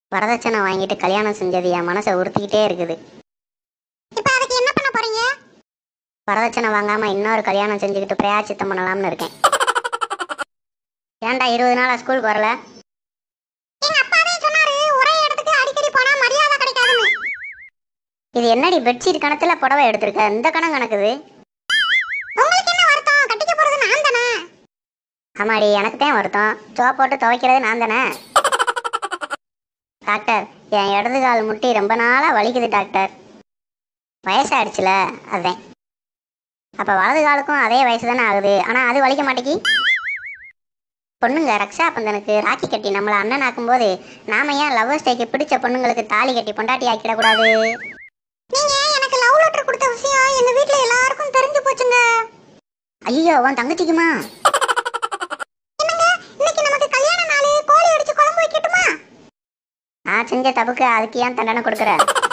வரதட்சணை வாங்கிட்டு கல்யாணம் செஞ்சது என் மனசை உறுத்திக்கிட்டே இருக்குது இப்போ அதுக்கு என்ன பண்ண போறீங்க வரதட்சணை வாங்காம இன்னொரு கல்யாணம் செஞ்சுக்கிட்டு பிரயாச்சித்தம் பண்ணலாம்னு இருக்கேன் ஏன்டா இருபது நாளா ஸ்கூலுக்கு வரல எங்க அப்பாவே சொன்னாரு ஒரே இடத்துக்கு அடிக்கடி போனா மரியாதை கிடைக்காதுன்னு இது என்னடி பெட்ஷீட் கணத்துல புடவை எடுத்திருக்க இந்த கணம் கணக்குது உங்களுக்கு என்ன வருத்தம் கட்டிக்க போறது நான் தானே ஆமாடி எனக்கு தான் வருத்தம் சோப் போட்டு துவைக்கிறது நான் தானே டாக்டர் என் இடது கால் முட்டி ரொம்ப நாளாக வலிக்குது டாக்டர் வயசாயிடுச்சுல அதுதான் அப்போ வலது காலுக்கும் அதே வயசு தானே ஆகுது ஆனால் அது வலிக்க மாட்டேங்கி பொண்ணுங்க ரக்ஷா பந்தனுக்கு ராக்கி கட்டி நம்மளை அண்ணன் ஆக்கும்போது நாம ஏன் லவ்வர்ஸ் டேக்கு பிடிச்ச பொண்ணுங்களுக்கு தாலி கட்டி பொண்டாட்டி ஆக்கிடக்கூடாது நீங்க எனக்கு லவ் லெட்டர் கொடுத்த விஷயம் எங்க வீட்ல எல்லாருக்கும் தெரிஞ்சு போச்சுங்க ஐயோ உன் தங்கச்சிக்குமா என்னங்க இன்னைக்கு நமக்கு கல்யாண நாள் கோழி அடிச்சு குழம்பு வைக்கட்டுமா நான் செஞ்ச தப்புக்கு அதுக்கு ஏன் தண்டனை கொடுக்குற